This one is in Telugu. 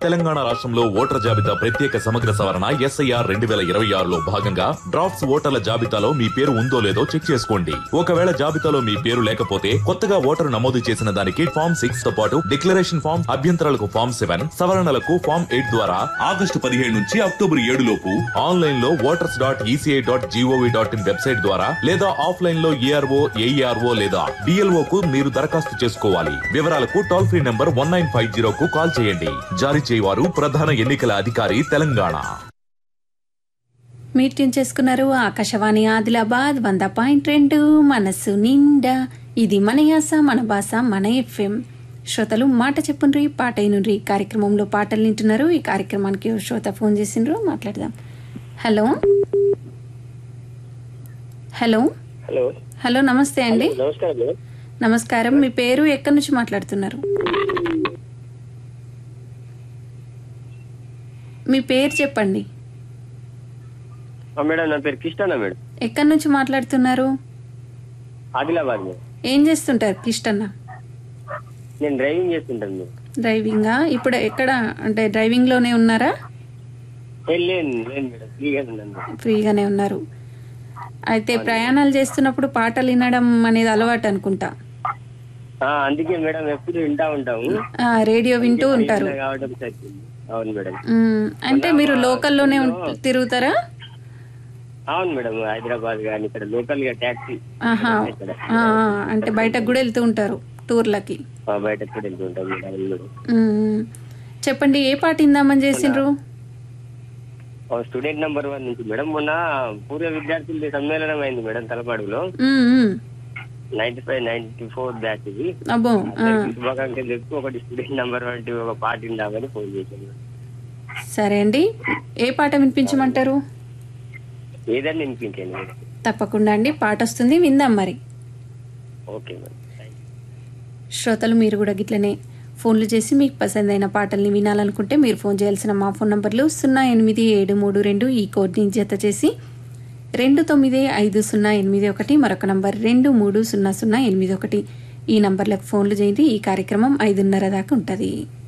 తెలంగాణ రాష్ట్రంలో ఓటర్ జాబితా ప్రత్యేక సమగ్ర సవరణ ఎస్ఐఆర్ రెండు వేల ఇరవై ఆరులో భాగంగా డ్రాఫ్ట్స్ ఓటర్ల జాబితాలో మీ పేరు ఉందో లేదో చెక్ చేసుకోండి ఒకవేళ జాబితాలో మీ పేరు లేకపోతే కొత్తగా ఓటరు నమోదు చేసిన దానికి ఫామ్ సిక్స్ తో పాటు డిక్లరేషన్ ఫామ్ అభ్యంతరాలకు ఫామ్ సెవెన్ సవరణలకు ఫామ్ ఎయిట్ ద్వారా ఆగస్టు పదిహేడు నుంచి అక్టోబర్ ఏడు లోపు ఆన్లైన్ లో voters dot ECI dot GOV dot in website ద్వారా లేదా ఆఫ్లైన్ లో ఏఆర్ఓ ఏఈఆర్ఓ లేదా డిఎల్ఓ కు మీరు దరఖాస్తు చేసుకోవాలి వివరాలకు toll free number one nine five zero కు కాల్ చేయండి జారీ చేయవారు ప్రధాన ఎన్నికల అధికారి తెలంగాణ మీరు ట్యూన్ చేసుకున్నారు ఆకాశవాణి ఆదిలాబాద్ వంద పాయింట్ రెండు మనస్సు నిండా ఇది మన యాస మన భాష మన ఎఫ్ఎం శ్రోతలు మాట చెప్పుండ్రి పాట అయినుండ్రి కార్యక్రమంలో పాటలు వింటున్నారు ఈ కార్యక్రమానికి ఓ శ్రోత ఫోన్ చేసిండ్రు మాట్లాడదాం హలో హలో హలో హలో నమస్తే అండి నమస్కారం మేడం నమస్కారం మీ పేరు ఎక్కడి నుంచి మాట్లాడుతున్నారు మీ పేరు చెప్పండి ఆ, మేడం నా పేరు కిష్టన్న మేడం ఎక్కడి నుంచి మాట్లాడుతున్నారు ఆదిలాబాద్ మేడం ఏం చేస్తుంటారు కిష్టన్న నేను డ్రైవింగ్ చేస్తుంటాను మేడం డ్రైవింగా ఇప్పుడు ఎక్కడ అంటే డ్రైవింగ్ లోనే ఉన్నారా ఏ, లేను లేను మేడం ఫ్రీగానే ఉన్నాను మేడం. ఫ్రీగానే ఉన్నారు అయితే ప్రయాణాలు చేస్తున్నప్పుడు పాటలు వినడం అనేది అలవాటు అనుకుంటా ఆ, అందుకే మేడం ఎప్పుడు వింటా ఉంటాము ఆ, రేడియో వింటూ ఉంటారు ఇలా కావడం సరిపోయింది అవును మేడం మ్, అంటే మీరు లోకల్లోనే ఉం- తిరుగుతారా అవును మేడం హైదరాబాద్ కానీ ఇక్కడ లోకల్ గా ట్యాక్సీ ఆహా ఇక్కడ ఆ, ఆ, అంటే బయటకు కూడా వెళ్తూ ఉంటారు టూర్లకి ఆ, బయటకు కూడా వెళ్తూ ఉంటాం మేడం అవును మేడం మ్, చెప్పండి ఏ పాట ఇందామని చేసిండ్రు ఆ, స్టూడెంట్ నంబర్ వన్ నుంచి మేడం మొన్న పూర్వ విద్యార్థుల సమ్మేళనం అయింది మేడం తలపాడులో మ్, మ్. Ninety five ninety four batch ఇది అబ్బో ఆ, శుభాకాంక్షలు చెప్తూ ఒకటి స్టూడెంట్ నంబర్ వంటి ఒక పాట ఉండామని ఫోన్ చేశాను మేడం. సరే అండి ఏ పాట వినిపించమంటారు ఏదైనా వినిపించండి మేడం తప్పకుండా అండి పాట వస్తుంది విందాం మరి ఓకే మేడం థ్యాంక్ యూ. శ్రోతలు మీరు కూడా గిట్లనే ఫోన్లు చేసి మీకు పసందైన పాటల్ని వినాలనుకుంటే మీరు ఫోన్ చేయాల్సిన మా ఫోన్ నంబర్లు సున్నా ఎనిమిది ఏడు మూడు రెండు ఈ కోడ్ని జత చేసి రెండు తొమ్మిది ఐదు సున్నా ఎనిమిది ఒకటి మరొక నంబర్ రెండు మూడు సున్నా సున్నా ఎనిమిది ఒకటి ఈ నంబర్లకు ఫోన్లు చేయండి ఈ కార్యక్రమం ఐదున్నర దాకా ఉంటుంది